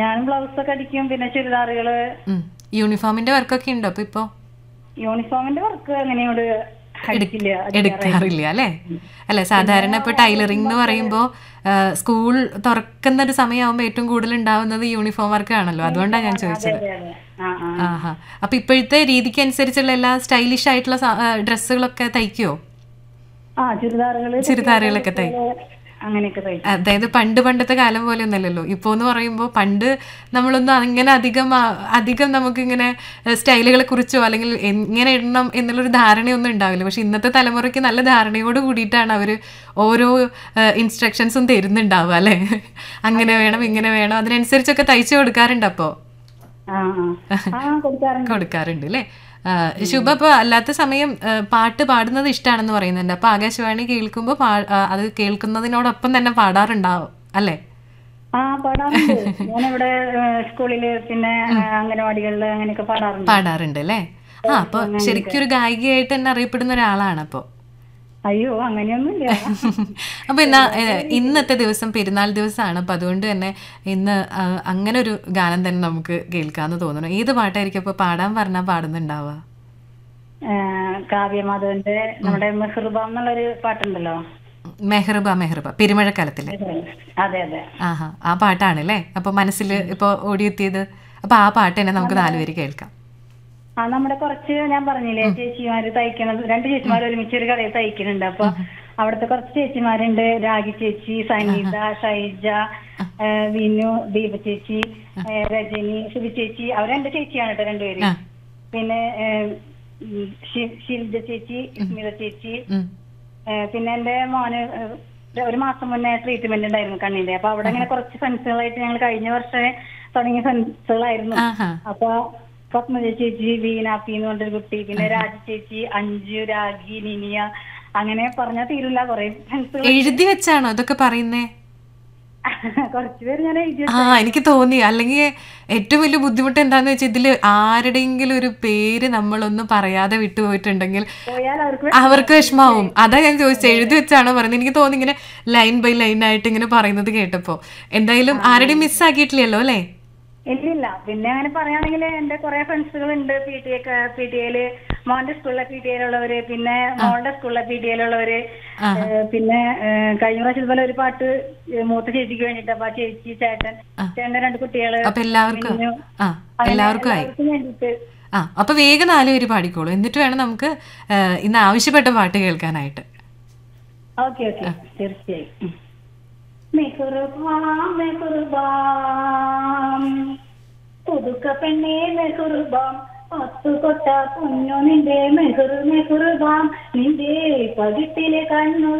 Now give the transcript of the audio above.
ഞാൻ ബ്ലൗസ് ഒക്കെ അടിക്കും പിന്നെ ചുരിദാറുകള് ഉം. യൂണിഫോമിന്റെ വർക്കൊക്കെ ഉണ്ടോ അപ്പൊ ഇപ്പോ യൂണിഫോമിന്റെ വർക്ക് അങ്ങനെയോട് അടിക്കില്ല എടുക്കാറില്ല അല്ലേ അല്ലെ സാധാരണ ഇപ്പൊ ടൈലറിംഗ് എന്ന് പറയുമ്പോ ആ, സ്കൂൾ തുറക്കുന്ന ഒരു സമയമാകുമ്പോ ഏറ്റവും കൂടുതൽ ഉണ്ടാവുന്നത് യൂണിഫോം വർക്ക് ആണല്ലോ അതുകൊണ്ടാണ് ഞാൻ ചോദിച്ചത് അതെ അതെ ആ ആ ആഹാ അപ്പൊ ഇപ്പോഴത്തെ രീതിക്ക് അനുസരിച്ചുള്ള എല്ലാ സ്റ്റൈലിഷ് ആയിട്ടുള്ള ഡ്രസ്സുകളൊക്കെ തയ്ക്കുവോ ആ ചുരിദാറുകള് ചുരിദാറുകളൊക്കെ തയ്ക്കും അങ്ങനെയൊക്കെ തയ്ക്കും അതായത് പണ്ട് പണ്ടത്തെ കാലം പോലെ ഒന്നല്ലല്ലോ ഇപ്പോ എന്ന് പറയുമ്പോൾ പണ്ട് നമ്മളൊന്നും അങ്ങനെ അധികം ആ- അധികം നമുക്കിങ്ങനെ സ്റ്റൈലുകളെ കുറിച്ചോ അല്ലെങ്കിൽ എങ്ങനെ ഇടണം എന്നുള്ളൊരു ധാരണയൊന്നും ഉണ്ടാവില്ല പക്ഷെ ഇന്നത്തെ തലമുറയ്ക്ക് നല്ല ധാരണയോട് കൂടിയിട്ടാണ് അവർ ഓരോ ഇൻസ്ട്രക്ഷൻസും തരുന്നുണ്ടാവുക അല്ലേ അങ്ങനെ വേണം ഇങ്ങനെ വേണം അതിനനുസരിച്ചൊക്കെ തയ്ച്ചു കൊടുക്കാറുണ്ട് അപ്പോൾ ആ ആ ആ കൊടുക്കാറുണ്ട് കൊടുക്കാറുണ്ട് അല്ലേ ആ, ശുഭ ഇപ്പോൾ അല്ലാത്ത സമയം ആ, പാട്ട് പാടുന്നത് ഇഷ്ടമാണെന്ന് പറയുന്നുണ്ട് അപ്പോൾ ആകാശവാണി കേൾക്കുമ്പോൾ പാ- ആ, അത് കേൾക്കുന്നതിനോടൊപ്പം തന്നെ പാടാറുണ്ടാവും അല്ലേ ആ പാടാറുണ്ട് ഞാനിവിടെ ഏഹ്, സ്കൂളില് പിന്നെ ഏഹ്, അംഗനവാടികളില് അങ്ങനെയൊക്കെ പാടാറുണ്ട് പാടാറുണ്ട് അല്ലേ ആ അപ്പോൾ ശരിക്കും ഒരു ഗായികയായിട്ട് തന്നെ അറിയപ്പെടുന്ന ഒരാളാണ് അപ്പോൾ അയ്യോ അങ്ങനെയൊന്നുമില്ല അപ്പോൾ എന്നാ ഏ, ഇന്നത്തെ ദിവസം പെരുന്നാൾ ദിവസമാണ് അപ്പോൾ അതുകൊണ്ട് തന്നെ ഇന്ന് ആ, അങ്ങനെ ഒരു ഗാനം തന്നെ നമുക്ക് കേൾക്കാമെന്ന് തോന്നുന്നു ഏത് പാട്ടായിരിക്കും അപ്പോൾ പാടാൻ പറഞ്ഞാൽ പാടുന്നുണ്ടാവുക ഏഹ്, കാവ്യമാധവന്റെ നമ്മുടെ മെഹ്റുബ എന്നുള്ളൊരു പാട്ടുണ്ടല്ലോ മെഹ്റബ മെഹ്റബ പെരുമഴക്കാലത്തിലെ അതെ അതെ ആഹാ ആ പാട്ടാണല്ലേ അപ്പൊ മനസ്സിൽ ഇപ്പൊ ഓടിയെത്തിയത് അപ്പൊ ആ പാട്ട് തന്നെ നമുക്ക് നാലുപേര് കേൾക്കാം ആ നമ്മുടെ കുറച്ച് ഞാൻ പറഞ്ഞില്ലേ ചേച്ചിമാര് തയ്ക്കണത് രണ്ട് ചേച്ചിമാർ ഒരുമിച്ച് ഒരു കടയിൽ തയ്ക്കുന്നുണ്ട് അപ്പൊ അവിടുത്തെ കുറച്ച് ചേച്ചിമാരുണ്ട് രാഗി ചേച്ചി സനീത ഷൈജ ഏഹ്, വിനു ദീപ ചേച്ചി ഏഹ്, രജനി ശുഭി ചേച്ചി അവർ എന്റെ ചേച്ചിയാണ് കേട്ടോ രണ്ടുപേര് ആ. പിന്നെ ഏഹ്, ഉം, ശി- ശിൽജ ചേച്ചി സ്മിത ചേച്ചി ഉം. ഏഹ്, പിന്നെ എന്റെ മോന് ഏഹ്, ഒരു മാസം മുന്നേ ട്രീറ്റ്മെന്റ് ഉണ്ടായിരുന്നു കണ്ണിന്റെ അപ്പൊ അവിടെ ഇങ്ങനെ കുറച്ച് ഫ്രണ്ട്സുകളായിട്ട് ഞങ്ങൾ കഴിഞ്ഞ വർഷം തുടങ്ങിയ ഫ്രണ്ട്സുകളായിരുന്നു ആഹാ അപ്പൊ പത്മജ ചേച്ചി വീണാപ്പി എന്ന് പറഞ്ഞൊരു കുട്ടി പിന്നെ രാജ ചേച്ചി അഞ്ജു രാഗി നിനിയ അങ്ങനെ പറഞ്ഞാൽ തീരില്ല കുറെ ഫ്രണ്ട്സുകൾ എഴുതി വെച്ചാണോ ഇതൊക്കെ പറയുന്നേ കുറച്ച് പേര് ഞാൻ എഴുതി ആ എനിക്ക് തോന്നി അല്ലെങ്കിൽ ഏറ്റവും വലിയ ബുദ്ധിമുട്ട് എന്താന്ന് വെച്ചാൽ ഇതിൽ ആരുടെയെങ്കിലും ഒരു പേര് നമ്മളൊന്നും പറയാതെ വിട്ടുപോയിട്ടുണ്ടെങ്കിൽ പോയാൽ അവർക്ക് അവർക്ക് വിഷമാവും അതാ ഞാൻ ചോദിച്ചത് എഴുതി വെച്ചാണോ പറയുന്നത് എനിക്ക് തോന്നി ഇങ്ങനെ ലൈൻ ബൈ ലൈൻ ആയിട്ട് ഇങ്ങനെ പറയുന്നത് കേട്ടപ്പോ എന്തായാലും ആരുടെയും മിസ്സാക്കിയിട്ടില്ലല്ലോ അല്ലേ ഇല്ലില്ല പിന്നെ അങ്ങനെ പറയുകയാണെങ്കിൽ എന്റെ കുറെ ഫ്രണ്ട്സുകൾ ഉണ്ട് P T A P T എയില് മോന്റെ സ്കൂളിലെ പി ടി എയിലുള്ളവര് പിന്നെ മോളുടെ സ്കൂളിലെ പി ടി എയിലുള്ളവര് ഏഹ് പിന്നെ ഏഹ് കഴിഞ്ഞ പ്രാവശ്യം ഇതുപോലെ ഒരു പാട്ട് ഏഹ് മൂത്ത ചേച്ചിക്ക് വേണ്ടിട്ട് അപ്പൊ ആ ചേച്ചി ചേട്ടൻ ചേട്ടന്റെ രണ്ട് കുട്ടികള് അപ്പൊ എല്ലാവർക്കും മിന്നു. ആ അങ്ങനെ എല്ലാവർക്കും ആയി എല്ലാവർക്കും വേണ്ടിട്ട് ആ അപ്പൊ വേഗം നാല് പേര് പാടിക്കോളൂ എന്നിട്ട് വേണം നമുക്ക് ആ, ഇന്ന് ആവശ്യപ്പെട്ട പാട്ട് കേൾക്കാനായിട്ട് ഓക്കെ ഓക്കെ തീർച്ചയായും മെഹുറുബാം മെഹുറുബാം പുതുക്ക പെണ്ണേ മെഹുറുബാം പത്തു കൊട്ട പൊന്നു നിന്റെ മെഹുറു മെഹുറുബാം നിന്റെ പകിട്ടിലെ കണ്ണു